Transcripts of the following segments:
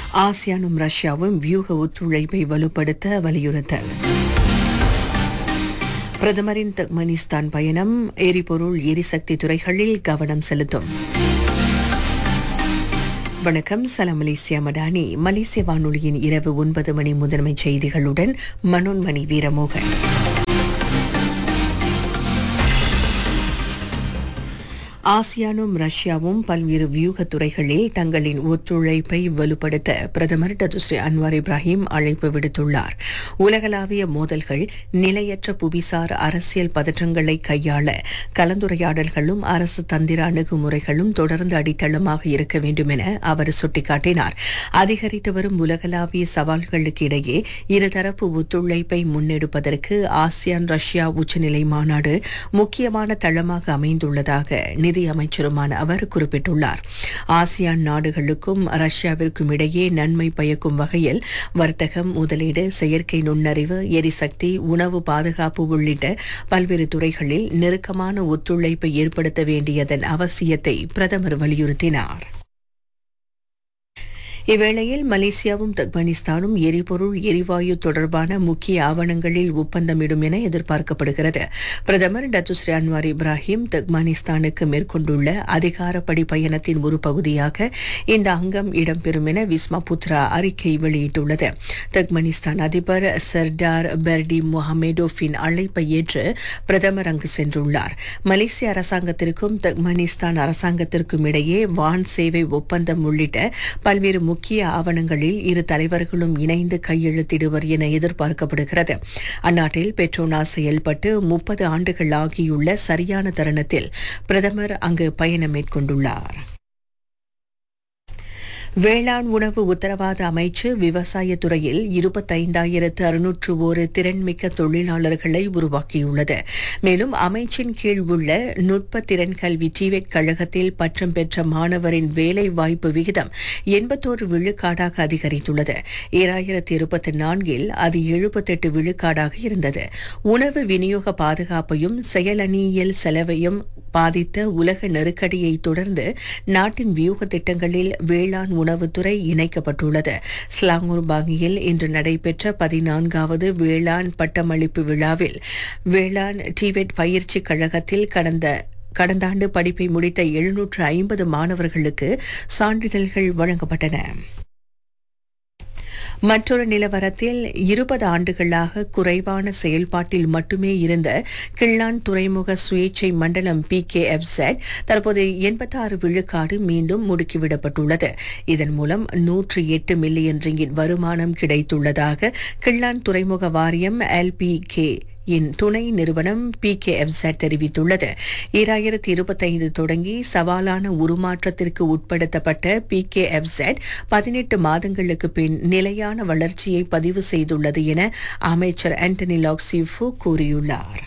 ஆசியானும் ரஷ்யாவும் வியூக ஒத்துழைப்பை வலுப்படுத்த வலியுறுத்தல் பிரதமரின் துர்க்மெனிஸ்தான் பயணம் எரிபொருள் எரிசக்தி துறைகளில் கவனம் செலுத்தும் வணக்கம் சலாம் மலேசியா மடானி மலேசிய வானொலியின் இரவு ஒன்பது மணி முதன்மை செய்திகளுடன் மனோன்மணி வீரமோகன் ஆசியானும் ரஷ்யாவும் பல்வேறு வியூக துறைகளில் தங்களின் ஒத்துழைப்பை வலுப்படுத்த பிரதமர் டதுஸ்ரீ அன்வார் இப்ராஹிம் அழைப்பு விடுத்துள்ளார் உலகளாவிய மோதல்கள் நிலையற்ற புவிசார் அரசியல் பதற்றங்களை கையாள கலந்துரையாடல்களும் அரசு தந்திர அணுகுமுறைகளும் தொடர்ந்து அடித்தளமாக இருக்க வேண்டும் என அவர் சுட்டிக்காட்டினார் அதிகரித்து வரும் உலகளாவிய சவால்களுக்கு இடையே இருதரப்பு ஒத்துழைப்பை முன்னெடுப்பதற்கு ஆசியான் ரஷ்யா உச்சநிலை மாநாடு முக்கியமான தளமாக அமைந்துள்ளதாக நிதி அமைச்சருமான அவர் குறிப்பிட்டுள்ளார் ஆசியான் நாடுகளுக்கும் ரஷ்யாவிற்கும் இடையே நன்மை பயக்கும் வகையில் வர்த்தகம் முதலீடு செயற்கை நுண்ணறிவு எரிசக்தி உணவு பாதுகாப்பு உள்ளிட்ட பல்வேறு துறைகளில் நெருக்கமான ஒத்துழைப்பை ஏற்படுத்த வேண்டியதன் அவசியத்தை பிரதமர் வலியுறுத்தினார் இவ்வேளையில் மலேசியாவும் துர்க்மெனிஸ்தானும் எரிபொருள் எரிவாயு தொடர்பான முக்கிய ஆவணங்களில் ஒப்பந்தமிடும் என எதிர்பார்க்கப்படுகிறது பிரதமர் டத்துஸ்ரீ அன்வார் இப்ராஹிம் துர்க்மெனிஸ்தானுக்கு மேற்கொண்டுள்ள அதிகாரப்படி பயணத்தின் ஒரு பகுதியாக இந்த அங்கம் இடம்பெறும் என விஸ்மா புத்ரா அறிக்கை வெளியிட்டுள்ளது துர்க்மெனிஸ்தான் அதிபர் சர்டார் பெர்டி முகமேடோஃபின் அழைப்பை ஏற்று பிரதமர் அங்கு சென்றுள்ளார் மலேசிய அரசாங்கத்திற்கும் துர்க்மெனிஸ்தான் அரசாங்கத்திற்கும் இடையே வான் சேவை ஒப்பந்தம் உள்ளிட்ட பல்வேறு முக்கிய ஆவணங்களில் இரு தலைவர்களும் இணைந்து கையெழுத்திடுவர் என எதிர்பார்க்கப்படுகிறது அந்நாட்டில் பெட்ரோனாஸ் செயல்பட்டு முப்பது ஆண்டுகள் ஆகியுள்ள சரியான தருணத்தில் பிரதமர் அங்கு பயணம் மேற்கொண்டுள்ளார் வேளாண் உணவு உத்தரவாத அமைச்சு விவசாய துறையில் இருபத்தைந்தாயிரத்து அறுநூற்று ஒரு திறன்மிக்க தொழிலாளர்களை உருவாக்கியுள்ளது மேலும் அமைச்சின் கீழ் உள்ள நுட்ப திறன் கல்வி டிவெட் கழகத்தில் பட்டம் பெற்ற மாணவரின் வேலை வாய்ப்பு விகிதம் எண்பத்தோரு விழுக்காடாக அதிகரித்துள்ளது ஈராயிரத்தி இருபத்தி நான்கில் அது எழுபத்தெட்டு விழுக்காடாக இருந்தது உணவு விநியோக பாதுகாப்பையும் செயலணியியல் செலவையும் பாதித்த உலக நெருக்கடியை தொடர்ந்து நாட்டின் வியூக திட்டங்களில் வேளாண் உணவுத்துறை இணைக்கப்பட்டுள்ளது ஸ்லாங்கூர் பாங்கியில் இன்று நடைபெற்ற பதினான்காவது வேளாண் பட்டமளிப்பு விழாவில் வேளாண் டிவெட் பயிற்சி கழகத்தில் கடந்த கடந்த ஆண்டு படிப்பை முடித்த எழுநூற்று ஐம்பது மாணவர்களுக்கு சான்றிதழ்கள் வழங்கப்பட்டன மற்றொரு நிலவரத்தில் இருபது ஆண்டுகளாக குறைவான செயல்பாட்டில் மட்டுமே இருந்த கிள்ளான் துறைமுக சுயேட்சை மண்டலம் பி கே எஃப் செட் தற்போது எண்பத்தாறு விழுக்காடு மீண்டும் முடுக்கிவிடப்பட்டுள்ளது இதன் மூலம் நூற்று எட்டு மில்லியன் ரிங்கிட் வருமானம் கிடைத்துள்ளதாக கிள்ளான் துறைமுக வாரியம் எல்பி கே இன் துணை நிறுவனம் பி கே எஃப் தெரிவித்துள்ளது ஈராயிரத்தி இருபத்தைந்து தொடங்கி சவாலான உருமாற்றத்திற்கு உட்படுத்தப்பட்ட பி கே எஃப் பதினெட்டு மாதங்களுக்கு பின் நிலையான வளர்ச்சியை பதிவு செய்துள்ளது என அமைச்சர் ஆண்டனி லாக்சிஃபு கூறியுள்ளார்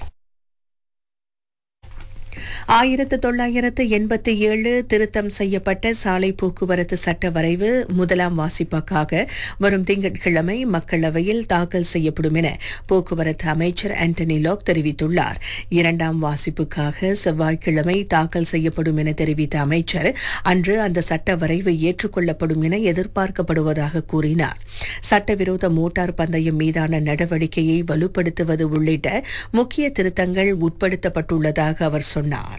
ஆயிரத்து தொள்ளாயிரத்து எண்பத்தி ஏழு திருத்தம் செய்யப்பட்ட சாலை போக்குவரத்து சட்ட வரைவு முதலாம் வாசிப்பாக்காக வரும் திங்கட்கிழமை மக்களவையில் தாக்கல் செய்யப்படும் என போக்குவரத்து அமைச்சர் ஆண்டனி லாக் தெரிவித்துள்ளார் இரண்டாம் வாசிப்புக்காக செவ்வாய்க்கிழமை தாக்கல் செய்யப்படும் என தெரிவித்த அமைச்சர் அன்று அந்த சட்ட வரைவு ஏற்றுக்கொள்ளப்படும் என எதிர்பார்க்கப்படுவதாக கூறினார் சட்டவிரோத மோட்டார் பந்தயம் மீதான நடவடிக்கையை வலுப்படுத்துவது உள்ளிட்ட முக்கிய திருத்தங்கள் உட்படுத்தப்பட்டுள்ளதாக அவர் சொன்னார்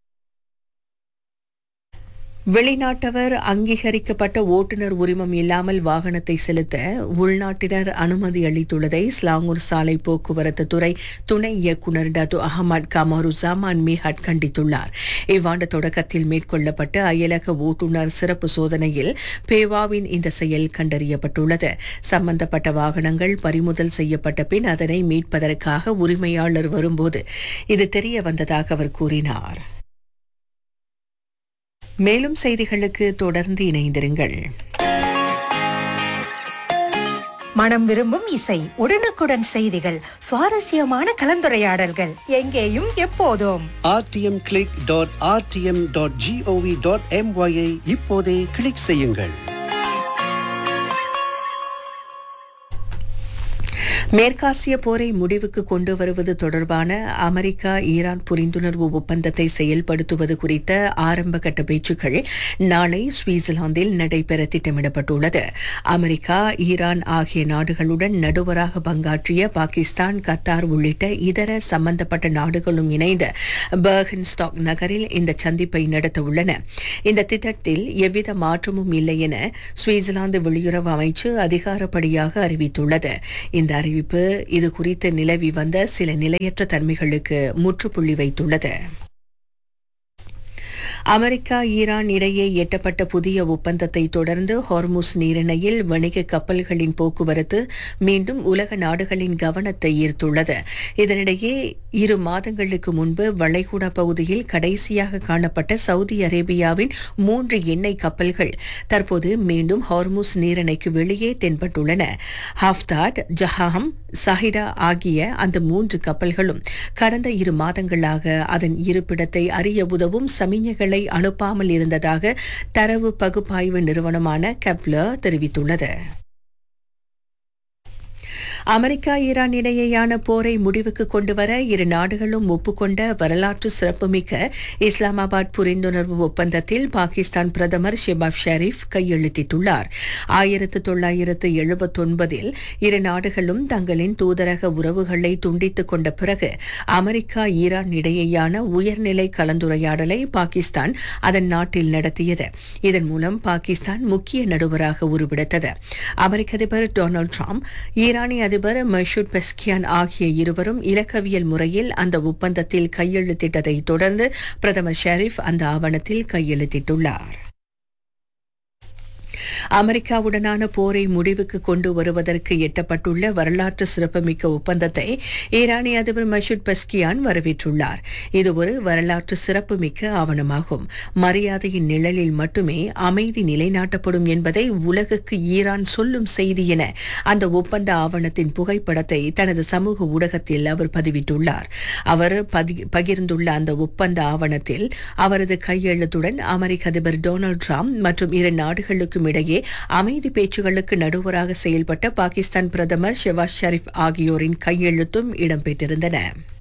வெளிநாட்டவர் அங்கீகரிக்கப்பட்ட ஓட்டுநர் உரிமம் இல்லாமல் வாகனத்தை செலுத்த உள்நாட்டினர் அனுமதி அளித்துள்ளதை ஸ்லாங்கூர் சாலை போக்குவரத்து துறை துணை இயக்குநர் டத்து அகமது கமாருசாமான் மீஹட் கண்டித்துள்ளார் இவ்வாண்டு தொடக்கத்தில் மேற்கொள்ளப்பட்ட அயலக ஓட்டுநர் சிறப்பு சோதனையில் பேவாவின் இந்த செயல் கண்டறியப்பட்டுள்ளது சம்பந்தப்பட்ட வாகனங்கள் பறிமுதல் செய்யப்பட்ட பின் அதனை மீட்பதற்காக உரிமையாளர் வரும்போது இது தெரிய வந்ததாக அவர் கூறினார் மேலும் செய்திகளுக்கு தொடர்ந்து இணைந்திருங்கள் மனம் விரும்பும் இசை உடனுக்குடன் செய்திகள் சுவாரஸ்யமான கலந்துரையாடல்கள் எங்கேயும் எப்போதும் rtmclick.rtm.gov.my ஐ இப்போதே கிளிக் செய்யுங்கள் மேற்காசிய போரை முடிவுக்கு கொண்டு வருவது தொடர்பான அமெரிக்கா ஈரான் புரிந்துணர்வு ஒப்பந்தத்தை செயல்படுத்துவது குறித்த ஆரம்ப கட்ட பேச்சுக்கள் நாளை சுவிட்சர்லாந்தில் நடைபெற திட்டமிடப்பட்டுள்ளது அமெரிக்கா ஈரான் ஆகிய நாடுகளுடன் நடுவராக பங்காற்றிய பாகிஸ்தான் கத்தார் உள்ளிட்ட இதர சம்பந்தப்பட்ட நாடுகளும் இணைந்து பர்கன்ஸ்டாக் நகரில் இந்த சந்திப்பை நடத்த உள்ளன இந்த திட்டத்தில் எவ்வித மாற்றமும் இல்லை என சுவிட்சர்லாந்து வெளியுறவு அமைச்சு அதிகாரப்படியாக அறிவித்துள்ளது இந்த அறிவிப்பு இது குறித்து நிலவி வந்த சில நிலையற்ற தன்மைகளுக்கு முற்றுப்புள்ளி வைத்துள்ளது அமெரிக்கா ஈரான் இடையே எட்டப்பட்ட புதிய ஒப்பந்தத்தை தொடர்ந்து ஹார்முஸ் நீரிணையில் வணிக கப்பல்களின் போக்குவரத்து மீண்டும் உலக நாடுகளின் கவனத்தை ஈர்த்துள்ளது இதனிடையே இரு மாதங்களுக்கு முன்பு வளைகுடா பகுதியில் கடைசியாக காணப்பட்ட சவுதி அரேபியாவின் மூன்று எண்ணெய் கப்பல்கள் தற்போது மீண்டும் ஹார்முஸ் நீரிணைக்கு வெளியே தென்பட்டுள்ளன ஹாஃப்தாட் ஜஹாம் சஹிடா ஆகிய அந்த மூன்று கப்பல்களும் கடந்த இரு மாதங்களாக அதன் இருப்பிடத்தை அறிய உதவும் சமிஞ்சைகளை அனுப்பாமல் இருந்ததாக தரவு பகுப்பாய்வு நிறுவனமான கெப்லர் தெரிவித்துள்ளது அமெரிக்கா ஈரான் இடையேயான போரை முடிவுக்கு கொண்டுவர இரு நாடுகளும் ஒப்புக்கொண்ட வரலாற்று சிறப்புமிக்க இஸ்லாமாபாத் புரிந்துணர்வு ஒப்பந்தத்தில் பாகிஸ்தான் பிரதமர் ஷெபாப் ஷெரீப் கையெழுத்திட்டுள்ளார் ஆயிரத்து தொள்ளாயிரத்து எழுபத்தொன்பதில் இரு நாடுகளும் தங்களின் தூதரக உறவுகளை துண்டித்துக் கொண்ட பிறகு அமெரிக்கா ஈரான் இடையேயான உயர்நிலை கலந்துரையாடலை பாகிஸ்தான் அதன் நாட்டில் நடத்தியது இதன் மூலம் பாகிஸ்தான் முக்கிய நடுவராக உருவெடுத்தது அமெரிக்க அதிபர் டொனால்டு டிரம்ப் ஈரானிய அதிபர் மஷூட் பெஸ்கியான் ஆகிய இருவரும் இலக்கவியல் முறையில் அந்த ஒப்பந்தத்தில் கையெழுத்திட்டதை தொடர்ந்து பிரதமர் ஷெரீப் அந்த ஆவணத்தில் கையெழுத்திட்டுள்ளார் அமெரிக்காவுடனான போரை முடிவுக்கு கொண்டு வருவதற்கு எட்டப்பட்டுள்ள வரலாற்று சிறப்புமிக்க ஒப்பந்தத்தை ஈரானிய அதிபர் மஷூத் பெஸ்கியான் வரவேற்றுள்ளார் இது ஒரு வரலாற்று சிறப்புமிக்க ஆவணமாகும் மரியாதையின் நிழலில் மட்டுமே அமைதி நிலைநாட்டப்படும் என்பதை உலகுக்கு ஈரான் சொல்லும் செய்தி என அந்த ஒப்பந்த ஆவணத்தின் புகைப்படத்தை தனது சமூக ஊடகத்தில் அவர் பதிவிட்டுள்ளார் அவர் பதி- பகிர்ந்துள்ள அந்த ஒப்பந்த ஆவணத்தில் அவரது கையெழுத்துடன் அமெரிக்க அதிபர் டொனால்டு டிரம்ப் மற்றும் இரு நாடுகளுக்கும் இடையே அமைதி பேச்சுகளுக்கு நடுவராக செயல்பட்ட பாகிஸ்தான் பிரதமர் ஷெவாஸ் ஷெரீப் ஆகியோரின் கையெழுத்தும் இடம்பெற்றிருந்தன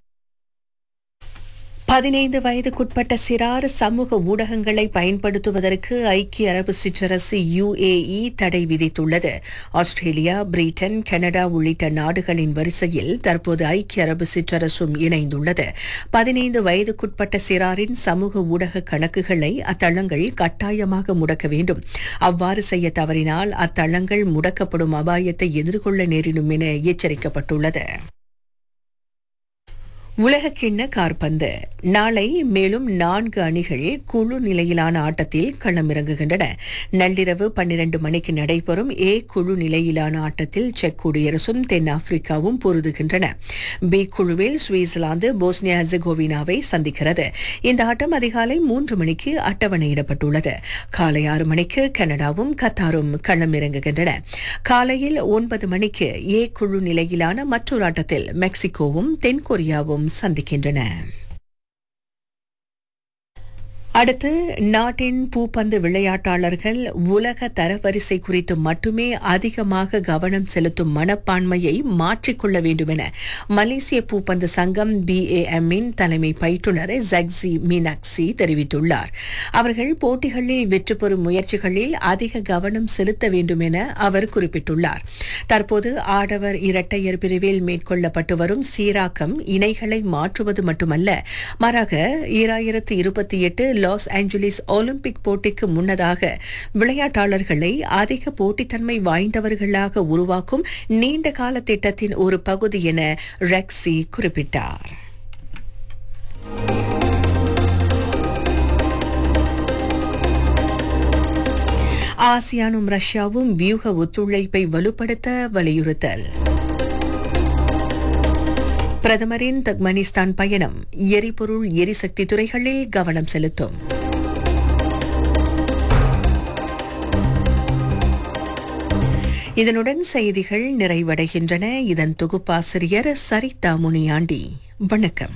பதினைந்து வயதுக்குட்பட்ட சிறார் சமூக ஊடகங்களை பயன்படுத்துவதற்கு ஐக்கிய அரபு சிற்றரசு யுஏஇ தடை விதித்துள்ளது ஆஸ்திரேலியா பிரிட்டன் கனடா உள்ளிட்ட நாடுகளின் வரிசையில் தற்போது ஐக்கிய அரபு சிற்றரசும் இணைந்துள்ளது பதினைந்து வயதுக்குட்பட்ட சிறாரின் சமூக ஊடக கணக்குகளை அத்தளங்கள் கட்டாயமாக முடக்க வேண்டும் அவ்வாறு செய்ய தவறினால் அத்தளங்கள் முடக்கப்படும் அபாயத்தை எதிர்கொள்ள நேரிடும் என எச்சரிக்கப்பட்டுள்ளது உலகக்கிண்ண கார்பந்து நாளை மேலும் நான்கு அணிகள் குழு நிலையிலான ஆட்டத்தில் களமிறங்குகின்றன நள்ளிரவு பன்னிரண்டு மணிக்கு நடைபெறும் ஏ குழு நிலையிலான ஆட்டத்தில் செக் குடியரசும் தென்னாப்பிரிக்காவும் பொருதுகின்றன பி குழுவில் சுவிட்சர்லாந்து போஸ்னியா ஹெர்சகோவினாவை சந்திக்கிறது இந்த ஆட்டம் அதிகாலை மூன்று மணிக்கு அட்டவணையிடப்பட்டுள்ளது காலை ஆறு மணிக்கு கனடாவும் கத்தாரும் களமிறங்குகின்றன காலையில் ஒன்பது மணிக்கு ஏ குழு நிலையிலான மற்றொரு ஆட்டத்தில் மெக்சிகோவும் தென்கொரியாவும் சந்திக்கின்றன அடுத்து நாட்டின் பூப்பந்து விளையாட்டாளர்கள் உலக தரவரிசை குறித்து மட்டுமே அதிகமாக கவனம் செலுத்தும் மனப்பான்மையை மாற்றிக்கொள்ள வேண்டும் என மலேசிய பூப்பந்து சங்கம் BAM இன் தலைமை பயிற்றுனர் ஜக்ஸி மீனாக்சி தெரிவித்துள்ளார் அவர்கள் போட்டிகளில் வெற்றி பெறும் முயற்சிகளில் அதிக கவனம் செலுத்த வேண்டும் என அவர் குறிப்பிட்டுள்ளார் தற்போது ஆடவர் இரட்டையர் பிரிவில் மேற்கொள்ளப்பட்டு வரும் சீராக்கம் இணைகளை மாற்றுவது மட்டுமல்ல மாறாக ஈராயிரத்து இருபத்தி எட்டு லாஸ் ஏஞ்சலிஸ் ஒலிம்பிக் போட்டிக்கு முன்னதாக விளையாட்டாளர்களை அதிக போட்டித்தன்மை வாய்ந்தவர்களாக உருவாக்கும் நீண்டகால திட்டத்தின் ஒரு பகுதி என ரெக்ஸி குறிப்பிட்டார் ஆசியானும் ரஷ்யாவும் வியூக ஒத்துழைப்பை வலுப்படுத்த வலியுறுத்தல் பிரதமரின் தக்மனிஸ்தான் பயணம் எரிபொருள் எரிசக்தி துறைகளில் கவனம் செலுத்தும் இதனுடன் செய்திகள் நிறைவடைகின்றன இதன் தொகுப்பாசிரியர் சரிதா முனியாண்டி வணக்கம்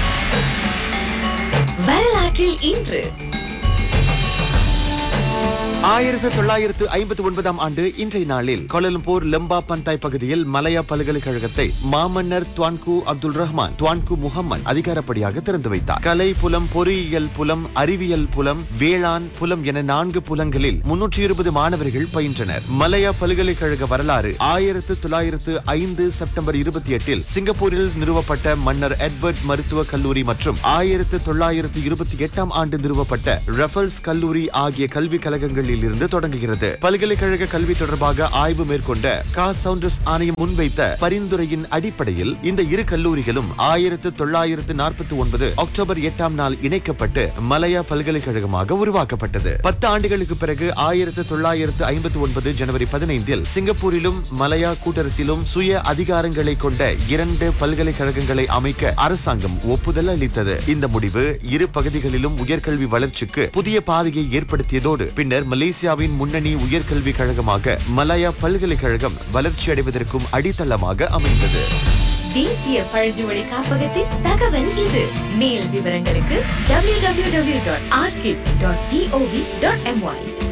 வரலாற்றில் இன்று ஆயிரத்து தொள்ளாயிரத்து ஐம்பத்தி ஒன்பதாம் ஆண்டு இன்றைய நாளில் கோலலம்பூர் லெம்பா பந்தாய் பகுதியில் மலையா பல்கலைக்கழகத்தை மாமன்னர் Tuanku Abdul Rahman Tuanku Muhammad அதிகாரப்படியாக திறந்து வைத்தார் கலை புலம் பொறியியல் புலம் அறிவியல் புலம் வேளாண் புலம் என நான்கு புலங்களில் முன்னூற்றி இருபது மாணவர்கள் பயின்றனர் மலையா பல்கலைக்கழக வரலாறு ஆயிரத்து தொள்ளாயிரத்து ஐந்து செப்டம்பர் இருபத்தி எட்டில் சிங்கப்பூரில் நிறுவப்பட்ட மன்னர் எட்வர்ட் மருத்துவ கல்லூரி மற்றும் ஆயிரத்து தொள்ளாயிரத்து இருபத்தி எட்டாம் ஆண்டு நிறுவப்பட்ட ரெஃபல்ஸ் கல்லூரி ஆகிய கல்விக் கழகங்களில் இருந்து தொடங்குகிறது பல்கலைக்கழக கல்வி தொடர்பாக ஆய்வு மேற்கொண்ட கா சவுண்டர்ஸ் ஆணையம் முன்வைத்த பரிந்துரையின் அடிப்படையில் இந்த இரு கல்லூரிகளும் ஆயிரத்து தொள்ளாயிரத்து நாற்பத்தி ஒன்பது அக்டோபர் எட்டாம் நாள் இணைக்கப்பட்டு மலையா பல்கலைக்கழகமாக உருவாக்கப்பட்டது பத்து ஆண்டுகளுக்கு பிறகு ஆயிரத்து தொள்ளாயிரத்து ஐம்பத்தி ஒன்பது ஜனவரி பதினைந்தில் சிங்கப்பூரிலும் மலையா கூட்டரசிலும் சுய அதிகாரங்களை கொண்ட இரண்டு பல்கலைக்கழகங்களை அமைக்க அரசாங்கம் ஒப்புதல் அளித்தது இந்த முடிவு இரு பகுதிகளிலும் உயர்கல்வி வளர்ச்சிக்கு புதிய பாதையை ஏற்படுத்தியதோடு பின்னர் மலேசியாவின் முன்னணி உயர்கல்வி கழகமாக மலாயா பல்கலைக்கழகம் வளர்ச்சியடைவதற்கும் அடித்தளமாக அமைந்தது தேசிய பழங்குடி காப்பகத்தின் தகவல் இது மேல் விவரங்களுக்கு www.archive.gov.my